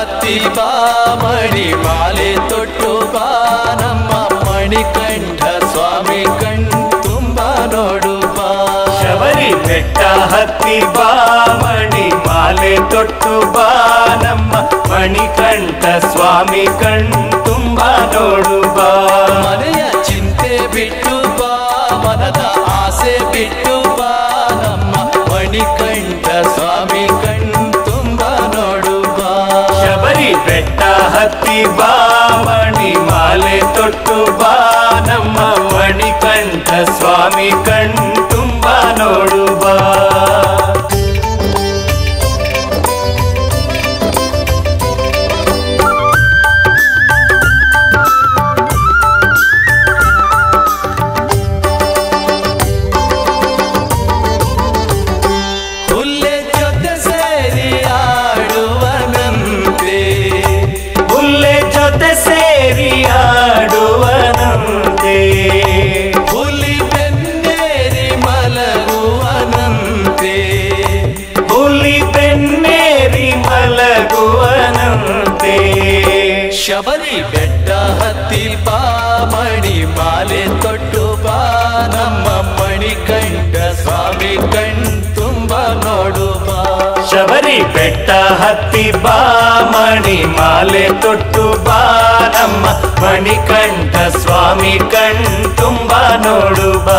ಹತ್ತಿ ಬಾ ಮಣಿ ಮಾಲೆ ತೊಟ್ಟು ಬಾ ನಮ್ಮ ಮಣಿಕಂಠ ಸ್ವಾಮಿ ಕಣ್ ತುಂಬ ನೋಡು ಬಾ ಶಬರಿ ಬೆಟ್ಟ ಹತ್ತಿ ಬಾ ಮಣಿ ಮಾಲೆ ತೊಟ್ಟು ಬಾ ನಮ್ಮ ಮಣಿಕಂಠ ಸ್ವಾಮಿ ಕಣ್ ತುಂಬ ನೋಡು ಬಾ ಮನೆಯ ಚಿಂತೆ ಬಿಟ್ಟು ಬಾ ಮನದ ಆಸೆ ಬಿಟ್ಟು ಬಾ ನಮ್ಮ ಮಣಿಕಂಠ ಸ್ವಾಮಿ ಕಣ್ ತುಂಬ ನೋಡು ಬಾ ಶಬರಿ ಬೆಟ್ಟ ಹತ್ತಿ ಬಾ ಮಣಿ ಮಾಲೆ ತೊಟ್ಟು ಬಾ ನಮ್ಮ ಮಣಿಕಂಠ ಸ್ವಾಮಿ ಕಣ್ ತುಂಬ ನೋಡು ಬಾ ಹುಲ್ಲೆ ಜೊತೆ ಸೇರಿ ಆಡುವನಂತೆ ಹುಲ್ಲೆ ಜೊತೆ ಸೇರಿ ಆಡುವನಂತೆ ಹುಲಿ ಬೆನ್ನೇರಿ ಮಲಗುವನಂತೆ ಹುಲಿ ಬೆನ್ನೇರಿ ಮಲಗುವನಂತೆ ಶಬರಿ ಬೆಟ್ಟ ಹತ್ತಿ ಬಾ ಮಣಿ ಮಾಲೆ ತೊಟ್ಟು ಬಾ ನಮ್ಮ ಮಣಿಕಂಠ ಸ್ವಾಮಿ ಕಣ್ ತುಂಬ ನೋಡು ಬಾ ಶಬರಿ ಬೆಟ್ಟ ಹತ್ತಿ ಬಾ ಮಣಿ ಮಾಲೆ ತೊಟ್ಟು ಬಾ ನಮ್ಮ ಮಣಿಕಂಠ ಸ್ವಾಮಿ ಕಣ್ ತುಂಬ ನೋಡು ಬಾ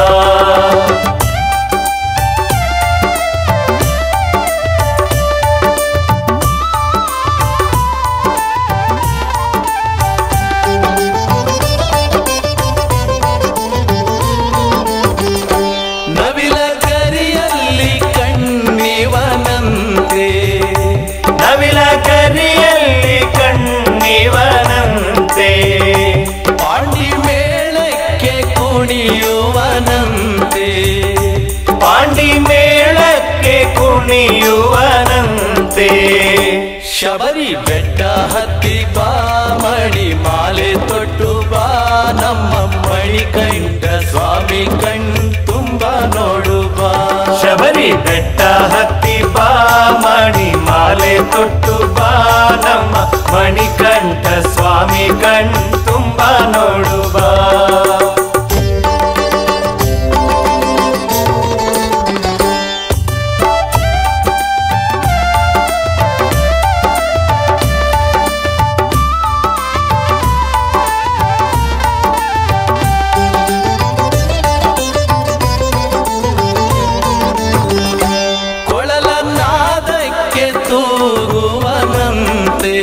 ನವಿಲ ಗರಿಯಲ್ಲಿ ಕಣ್ಣಿವನಂತೆ ನವಿಲ ಕರಿಯಲ್ಲಿ ಕಣ್ಣಿವನಂತೆ ಪಾಂಡಿ ಮೇಳಕ್ಕೆ ಕುಣಿಯುವನಂತೆ ಪಾಂಡಿ ಮೇಳಕ್ಕೆ ಕುಣಿಯುವನಂತೆ ಶಬರಿ ಬೆಟ್ಟ ಹತ್ತಿ ಬಾ ಮಣಿ ಮಾಲೆ ತೊಟ್ಟು ಬಾ ನಮ್ಮ ಮಣಿಕಂಠ ಸ್ವಾಮಿ ಕಣ್ ತುಂಬ ನೋಡು ಬಾ ಶಬರಿ ಬೆಟ್ಟ ಹತ್ತಿ ಬಾ ಮಣಿ ಮಾಲೆ ತೊಟ್ಟು ಬಾ ನಮ್ಮ ಮಣಿಕಂಠ ಸ್ವಾಮಿ ಕಣ್ ತುಂಬ ನೋಡು ಬಾ ಕೊಳಲ ನಾದಕ್ಕೆ ತೂಗುವನಂತೆ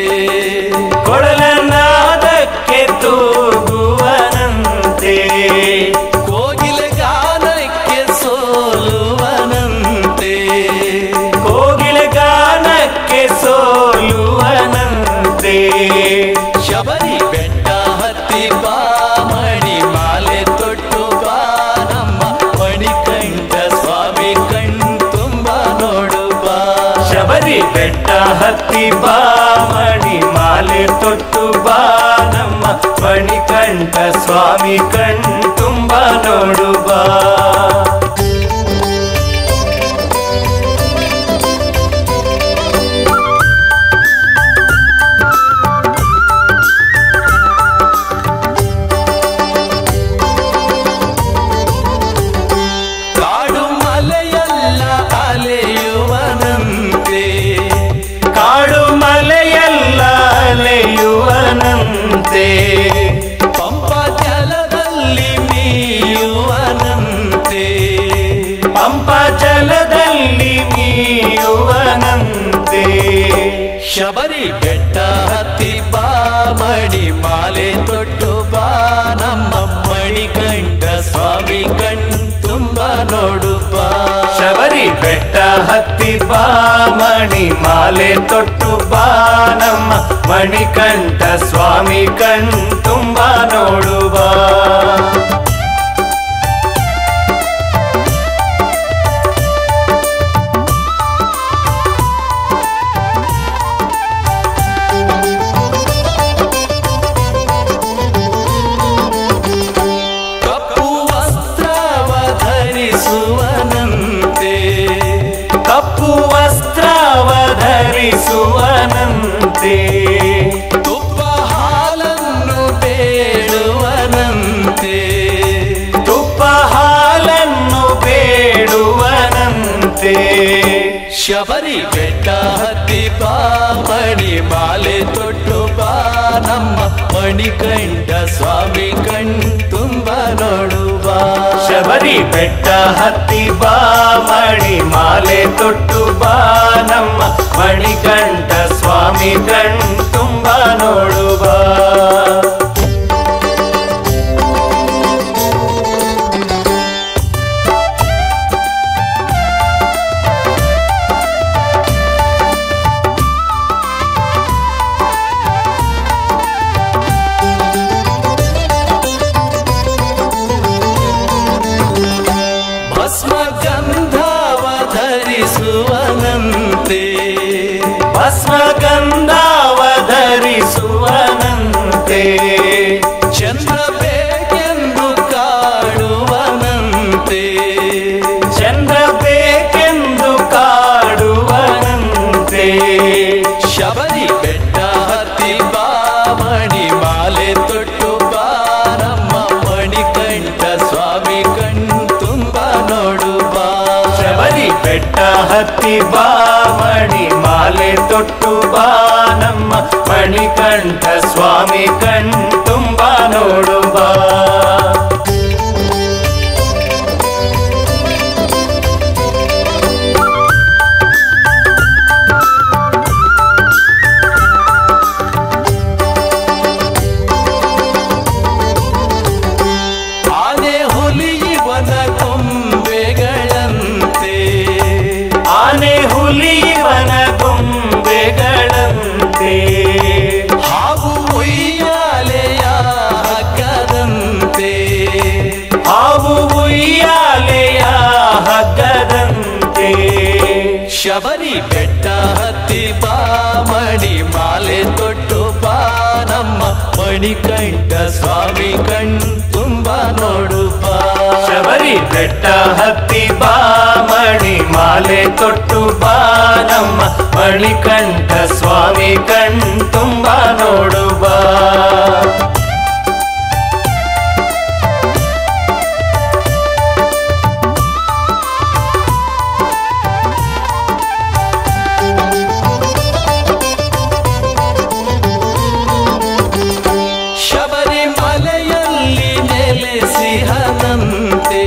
ಕೊಳಲನಾದಕ್ಕೆ ತೂಗುವನಂತೆ ಕೋಗಿಲ ಗಾನಕ್ಕೆ ಸೋಲುವನಂತೆ ಕೋಗಿಲ ಗಾನಕ್ಕೆ ಸೋಲುವನಂತೆ ಶಬರಿ ಬೆಟ್ಟ ಹತ್ತಿ ಬಾ ಮಣಿ ಮಾಲೆ ತೊಟ್ಟು ಬಾ ನಮ್ಮ ಮಣಿಕಂಠ ಸ್ವಾಮಿ ಕಣ್ ತುಂಬ ನೋಡು ಬಾ ಶಬರಿ ಬೆಟ್ಟ ಹತ್ತಿ ಬಾ ಮಣಿ ಮಾಲೆ ತೊಟ್ಟು ಬಾ ನಮ್ಮ ಮಣಿಕಂಠ ಸ್ವಾಮಿ ಕಣ್ ತುಂಬ ನೋಡು ಬಾ ಕಾಡು ಮಲೆಯಲ್ಲ ಅಲೆಯುವನಂತೆ ಕಾಡು ಮಲೆಯಲ್ಲ ಅಲೆಯುವನಂತೆ ಪಂಪ ಜಲದಲ್ಲಿ ಮೀಯುವನಂತೆ ಪಂಪ ಜಲದಲ್ಲಿ ಮೀಯುವನಂತೆ ಶಬರಿ ಬೆಟ್ಟ ಹತ್ತಿ ಬಾ ಮಣಿ ಮಾಲೆ ತೊಟ್ಟು ಬಾ ನಮ್ಮ ಮಣಿಕಂಠ ಸ್ವಾಮಿ ಕಣ್ ತುಂಬ ನೋಡು ಬಾ ಶಬರಿ ಬೆಟ್ಟ ಹತ್ತಿ ಬಾ ಮಣಿ ಮಾಲೆ ತೊಟ್ಟು ಬಾ ನಮ್ಮ ಮಣಿಕಂಠ ಸ್ವಾಮಿ ಕಣ್ ತುಂಬ ನೋಡು ಬಾ ಕಪ್ಪು ವಸ್ತ್ರವ ಧರಿಸುವನಂತೆ ಕಪ್ಪು ವಸ್ತ್ರವ ಧರಿಸುವನಂತೆ ತುಪ್ಪ ಹಾಲನ್ನು ಬೇಡುವನಂತೆ ತುಪ್ಪ ಹಾಲನ್ನು ಬೇಡುವನಂತೆ ಶಬರಿ ಬೆಟ್ಟ ಹತ್ತಿ ಬಾ ಮಣಿ ಮಾಲೆ ತೊಟ್ಟು ಬಾ ನಮ್ಮ ಮಣಿಕಂಠ ಸ್ವಾಮಿ ಕಣ್ ತುಂಬ ನೋಡುವ ಶಬರಿ ಬೆಟ್ಟ ಹತ್ತಿ ಬಾ ಮಣಿ ಮಾಲೆ ತೊಟ್ಟು ಬಾ ನಮ್ಮ ಮಣಿಕಂಠ ಸ್ವಾಮಿ ಕಣ್ ತುಂಬ ನೋಡುವ ಭಸ್ಮ ಗಂಧವ ಧರಿಸುವನಂತೆ ಭಸ್ಮ ಗಂಧಾವ ಧರಿಸುವನಂತೆ ಚಂದ್ರ ಬೇಕೆಂದು ಕಾಡುವನಂತೆ ಚಂದ್ರ ಬೇಕೆಂದು ಕಾಡುವನಂತೆ ಶಬರಿ ಬೆಟ್ಟ ಹತ್ತಿ ಬಾ ಮಣಿ ಮಾಲೆ ತೊಟ್ಟು ಬಾ ನಮ್ಮ ಮಣಿಕಂಠ ಸ್ವಾಮಿ ಕಣ್ ತುಂಬ ನೋಡುವ ಶಬರಿ ಬೆಟ್ಟ ಹತ್ತಿ ಬಾ ಮಣಿ ಮಾಲೆ ತೊಟ್ಟು ಬಾ ನಮ್ಮ ಮಣಿಕಂಠ ಸ್ವಾಮಿ ಕಣ್ ತುಂಬ ನೋಡುವ ಆನೆ ಹುಲಿ ಇವನ ಕೊಂಬೆಗಳಂತೆ ಆನೆ ಹುಲಿಯವನ ಗೊಂಬೆಗಳಂತೆ ಹಾವು ಉಯ್ಯಾಲೆಯ ಹಗ್ಗದಂತೆ ಹಾವು ಉಯ್ಯಾಲೆಯ ಹಗ್ಗದಂತೆ ಶಬರಿ ಬೆಟ್ಟ ಹತ್ತಿ ಬಾ ಮಣಿ ಮಾಲೆ ತೊಟ್ಟು ಬಾ ನಮ್ಮ ಮಣಿಕಂಠ ಸ್ವಾಮಿ ಕಣ್ ತುಂಬ ನೋಡು ಬಾ ಶಬರಿ ಬೆಟ್ಟ ಹತ್ತಿ ಬಾ ಮಣಿ ಮಾಲೆ ತೊಟ್ಟು ಬಾ ನಮ್ಮ ಮಣಿಕಂಠ ಸ್ವಾಮಿ ಕಣ್ ತುಂಬ ನೋಡುವ ಶಬರಿ ಮಲೆಯಲ್ಲಿ ನೆಲೆಸಿಹನಂತೆ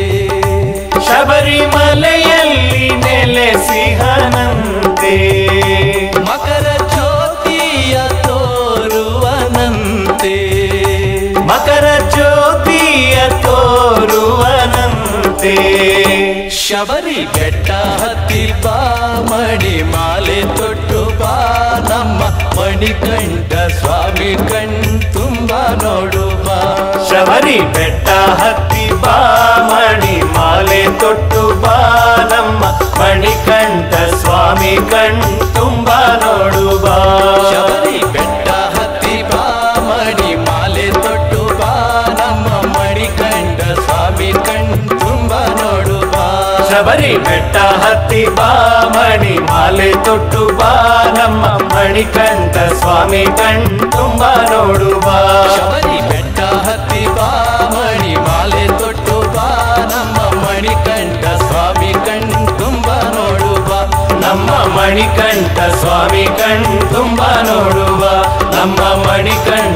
ಶಬರಿಮಲೆಯಲ್ಲಿ ನೆಲೆಸಿಹನಂತೆ ಮಕರ ಜ್ಯೋತಿಯ ತೋರುವನಂತೆ ಮಕರ ಜ್ಯೋತಿಯ ತೋರುವನಂತೆ ಶಬರಿ ಬೆಟ್ಟ ಹತ್ತಿ ಬಾ ಮಣಿ ಮಾಲೆ ತೊಟ್ಟು ಬಾ ನಮ್ಮ ಮಣಿಕಂಠ ಸ್ವಾಮಿ ಕಣ್ ತುಂಬ ನೋಡುವ ಶಬರಿ ಬೆಟ್ಟ ಹತ್ತಿ ಬಾ ಮಣಿ ಮಾಲೆ ತೊಟ್ಟು ಬಾ ನಮ್ಮ ಮಣಿಕಂಠ ಸ್ವಾಮಿ ಕಣ್ ತುಂಬ ನೋಡುವ ಶಬರಿ ಬೆಟ್ಟ ಹತ್ತಿ ಬಾ ಮಣಿ ಮಾಲೆ ತೊಟ್ಟು ಬಾ ನಮ್ಮ ಮಣಿಕಂಠ ಸ್ವಾಮಿ ಕಣ್ ತುಂಬ ನೋಡುವ ಶಬರಿ ಬೆಟ್ಟ ಹತ್ತಿ ಬಾ ಮಣಿ ಮಾಲೆ ತೊಟ್ಟು ಬಾ ನಮ್ಮ ಮಣಿಕಂಠ ಸ್ವಾಮಿ ಕಣ್ ತುಂಬ ನೋಡುವ ಶಬರಿ ಬೆಟ್ಟ ಹತ್ತಿ ಬಾ ಮಣಿ ಮಾಲೆ ತೊಟ್ಟು ಬಾ ನಮ್ಮ ಮಣಿಕಂಠ ಸ್ವಾಮಿ ಕಣ್ ತುಂಬ ನೋಡುವ ನಮ್ಮ ಮಣಿಕಂಠ ಸ್ವಾಮಿ ಕಣ್ ತುಂಬ ನೋಡುವ ನಮ್ಮ ಮಣಿಕಂಠ